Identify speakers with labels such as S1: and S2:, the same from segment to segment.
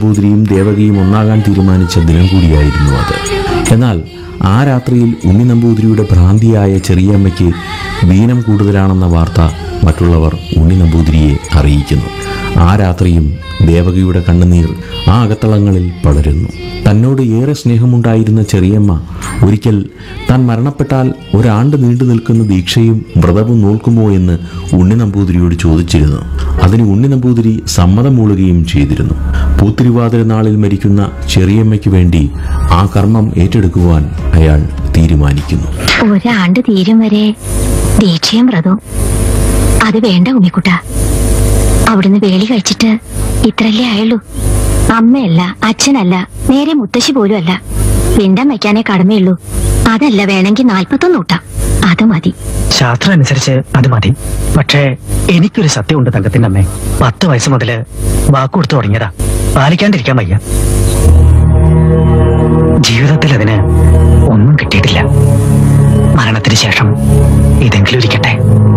S1: നമ്പൂതിരിയും ദേവകിയും ഒന്നാകാൻ തീരുമാനിച്ച ദിനം കൂടിയായിരുന്നു അത് എന്നാൽ ആ രാത്രിയിൽ ഉണ്ണി നമ്പൂതിരിയുടെ ഭ്രാന്തിയായ ചെറിയമ്മയ്ക്ക് വീനം കൂടുതലാണെന്ന വാർത്ത മറ്റുള്ളവർ ഉണ്ണി നമ്പൂതിരിയെ അറിയിക്കുന്നു ആ രാത്രിയും ദേവകിയുടെ കണ്ണുനീർ ആ അകത്തളങ്ങളിൽ പടരുന്നു തന്നോട് ഏറെ സ്നേഹമുണ്ടായിരുന്ന ചെറിയമ്മ ഒരിക്കൽ താൻ മരണപ്പെട്ടാൽ ഒരാണ്ട് നീണ്ടു നിൽക്കുന്ന ദീക്ഷയും വ്രതവും നോൽക്കുമോ എന്ന് ഉണ്ണി നമ്പൂതിരിയോട് ചോദിച്ചിരുന്നു അതിന് ഉണ്ണി നമ്പൂതിരി സമ്മതം മൂളുകയും ചെയ്തിരുന്നു പൂത്തിരുവാതിര നാളിൽ മരിക്കുന്ന ചെറിയമ്മയ്ക്ക് വേണ്ടി ആ കർമ്മം ഏറ്റെടുക്കുവാൻ അയാൾ തീരുമാനിക്കുന്നു
S2: ഒരാണ്ട് തീരും വരെ ദീക്ഷയും വ്രതവും അത് വേണ്ട ഉണ്ണിക്കുട്ട അവിടുന്ന് വേലി കഴിച്ചിട്ട് ഇത്രല്ലേ ആയുള്ളൂ അമ്മയല്ല അച്ഛനല്ല നേരെ മുത്തശ്ശി പോലും അല്ല പിണ്ടം വയ്ക്കാനേ കടമയുള്ളൂ അതല്ല വേണമെങ്കിൽ നാൽപ്പത്തൊന്ന് ഊട്ടാം അത് മതി
S3: ശാസ്ത്രം അനുസരിച്ച് അത് മതി പക്ഷേ എനിക്കൊരു സത്യമുണ്ട് തങ്കത്തിന്റെ അമ്മേ പത്ത് വയസ്സ് മുതല് വാക്കുകൊടുത്തു തുടങ്ങിയതാ പാലിക്കാണ്ടിരിക്കാൻ വയ്യ ജീവിതത്തിൽ അതിന് ഒന്നും കിട്ടിയിട്ടില്ല മരണത്തിന് ശേഷം ഇതെങ്കിലും ഇരിക്കട്ടെ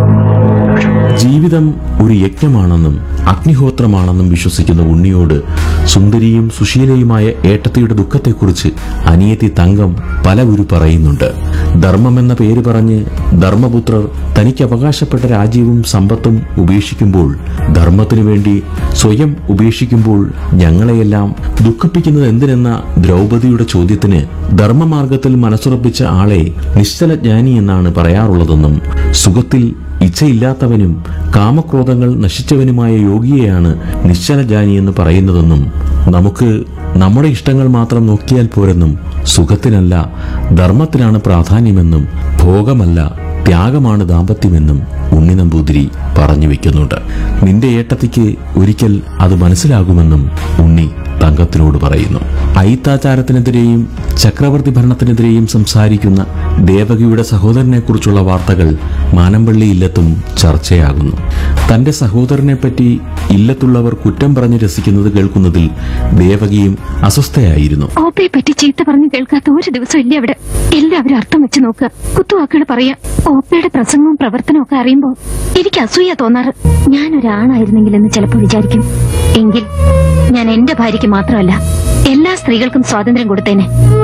S1: ജീവിതം ഒരു യജ്ഞമാണെന്നും അഗ്നിഹോത്രമാണെന്നും വിശ്വസിക്കുന്ന ഉണ്ണിയോട് സുന്ദരിയും സുശീലയുമായ ഏട്ടത്തിയുടെ ദുഃഖത്തെക്കുറിച്ച് അനിയത്തി തങ്കം പല ഗുരു പറയുന്നുണ്ട് ധർമ്മമെന്ന പേര് പറഞ്ഞ് ധർമ്മപുത്രർ തനിക്ക് അവകാശപ്പെട്ട രാജ്യവും സമ്പത്തും ഉപേക്ഷിക്കുമ്പോൾ ധർമ്മത്തിനു വേണ്ടി സ്വയം ഉപേക്ഷിക്കുമ്പോൾ ഞങ്ങളെയെല്ലാം ദുഃഖിപ്പിക്കുന്നത് എന്തിനെന്ന ദ്രൗപദിയുടെ ചോദ്യത്തിന് ധർമ്മമാർഗത്തിൽ മനസ്സുറപ്പിച്ച ആളെ നിശ്ചല ജ്ഞാനി എന്നാണ് പറയാറുള്ളതെന്നും സുഖത്തിൽ ഇച്ഛയില്ലാത്തവനും കാമക്രോധങ്ങൾ നശിച്ചവനുമായ യോഗിയെയാണ് നിശ്ചലജാനി എന്ന് പറയുന്നതെന്നും നമുക്ക് നമ്മുടെ ഇഷ്ടങ്ങൾ മാത്രം നോക്കിയാൽ പോരെന്നും സുഖത്തിനല്ല ധർമ്മത്തിനാണ് പ്രാധാന്യമെന്നും ഭോഗമല്ല ത്യാഗമാണ് ദാമ്പത്യമെന്നും ഉണ്ണി നമ്പൂതിരി പറഞ്ഞു വെക്കുന്നുണ്ട് നിന്റെ ഏട്ടത്തിക്ക് ഒരിക്കൽ അത് മനസ്സിലാകുമെന്നും ഉണ്ണി തങ്കത്തിനോട് പറയുന്നു അയിത്താചാരത്തിനെതിരെയും ചക്രവർത്തി ഭരണത്തിനെതിരെയും സംസാരിക്കുന്ന ദേവകിയുടെ സഹോദരനെക്കുറിച്ചുള്ള വാർത്തകൾ മാനമ്പള്ളി ഇല്ലത്തും ചർച്ചയാകുന്നു തന്റെ സഹോദരനെ പറ്റി ഇല്ലത്തുള്ളവർ കുറ്റം പറഞ്ഞ് രസിക്കുന്നത് കേൾക്കുന്നതിൽ ദേവകിയും അസ്വസ്ഥയായിരുന്നു
S2: ഓപ്പയെ പറ്റി ചീത്ത പറഞ്ഞു കേൾക്കാത്ത ഒരു ദിവസം ഇല്ല അവിടെ എല്ലാവരും അർത്ഥം വെച്ച് നോക്കുക കുത്തുവാക്കുകൾ പറയാ ഓപ്പയുടെ പ്രസംഗവും പ്രവർത്തനവും ഒക്കെ അറിയുമ്പോ എനിക്ക് അസൂയ തോന്നാറ് ഞാൻ ഒരാണായിരുന്നെങ്കിൽ എന്ന് ചിലപ്പോൾ വിചാരിക്കും എങ്കിൽ ഞാൻ എന്റെ ഭാര്യയ്ക്ക് മാത്രമല്ല എല്ലാ സ്ത്രീകൾക്കും സ്വാതന്ത്ര്യം കൊടുത്തേനെ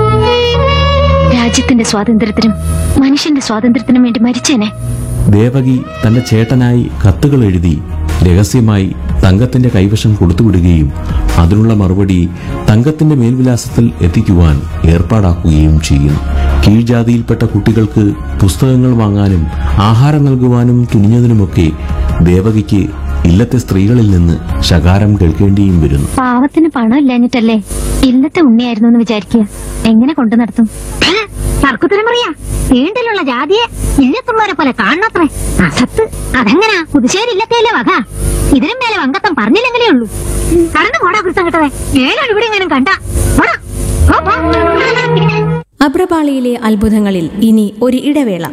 S2: രാജ്യത്തിന്റെ സ്വാതന്ത്ര്യത്തിനും മനുഷ്യന്റെ സ്വാതന്ത്ര്യത്തിനും വേണ്ടി മരിച്ചേനെ
S1: ദേവകി തന്റെ ചേട്ടനായി കത്തുകൾ എഴുതി രഹസ്യമായി തങ്കത്തിന്റെ കൈവശം കൊടുത്തുവിടുകയും അതിനുള്ള മറുപടി തങ്കത്തിന്റെ മേൽവിലാസത്തിൽ എത്തിക്കുവാൻ ഏർപ്പാടാക്കുകയും ചെയ്യുന്നു കീഴ്ജാതിയിൽപ്പെട്ട കുട്ടികൾക്ക് പുസ്തകങ്ങൾ വാങ്ങാനും ആഹാരം നൽകുവാനും തുനിഞ്ഞതിനുമൊക്കെ ദേവകിക്ക് ഇല്ലത്തെ സ്ത്രീകളിൽ നിന്ന് ശകാരം കേൾക്കേണ്ടിയും വരുന്നു
S2: പാവത്തിന് പണം ഇല്ലാഞ്ഞിട്ടല്ലേ ഇല്ലത്തെ ഉണ്ണിയായിരുന്നു എന്ന് വിചാരിക്കുക എങ്ങനെ കൊണ്ടു നടത്തും തർക്കുത്തരം പറയാ വീണ്ടിലുള്ള ജാതിയെ ഇല്ലത്തുള്ളവരെ പോലെ കാണണത്രേ അസത്ത് അതെങ്ങനാ പുതുശ്ശേരി ഇല്ലത്തേലെ വക ഇതിനും മേലെ വങ്കത്തം പറഞ്ഞില്ലെങ്കിലേ ഉള്ളൂ കടന്നു പോടാ കുരുത്തം കിട്ടവേ ഏതാണ് ഇവിടെ എങ്ങനെ കണ്ട പോടാ. പോ, പോ.
S4: അബ്രപാളിയിലെ അത്ഭുതങ്ങളിൽ ഇനി ഒരു ഇടവേള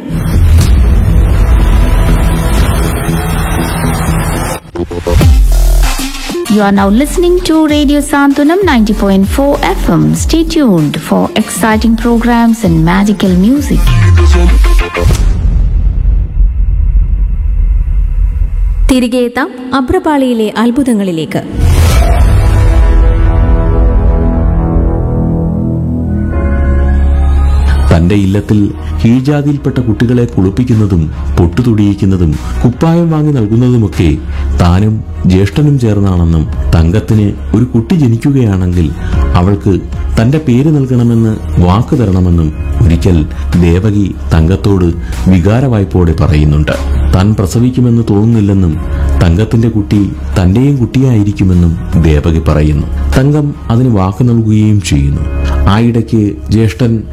S5: You are now listening to Radio Santunam 90.4 FM. Stay tuned for exciting programs and magical music.
S4: തിരികെ എത്താം അബ്രപാളിയിലെ അത്ഭുതങ്ങളിലേക്ക്
S1: തന്റെ ഇല്ലത്തിൽ കീഴ്ജാതിയിൽപ്പെട്ട കുട്ടികളെ കുളിപ്പിക്കുന്നതും പൊട്ടുതുടിയിക്കുന്നതും കുപ്പായം വാങ്ങി നൽകുന്നതുമൊക്കെ താനും ജ്യേഷ്ഠനും ചേർന്നാണെന്നും തങ്കത്തിന് ഒരു കുട്ടി ജനിക്കുകയാണെങ്കിൽ അവൾക്ക് തന്റെ പേര് നൽകണമെന്ന് വാക്ക് തരണമെന്നും ഒരിക്കൽ ദേവകി തങ്കത്തോട് വികാരവായ്പോടെ പറയുന്നുണ്ട് താൻ പ്രസവിക്കുമെന്ന് തോന്നുന്നില്ലെന്നും തങ്കത്തിന്റെ കുട്ടി തന്റെയും കുട്ടിയായിരിക്കുമെന്നും ദേവകി പറയുന്നു തങ്കം അതിന് വാക്ക് നൽകുകയും ചെയ്യുന്നു ആയിടയ്ക്ക് ജ്യേഷ്ഠൻ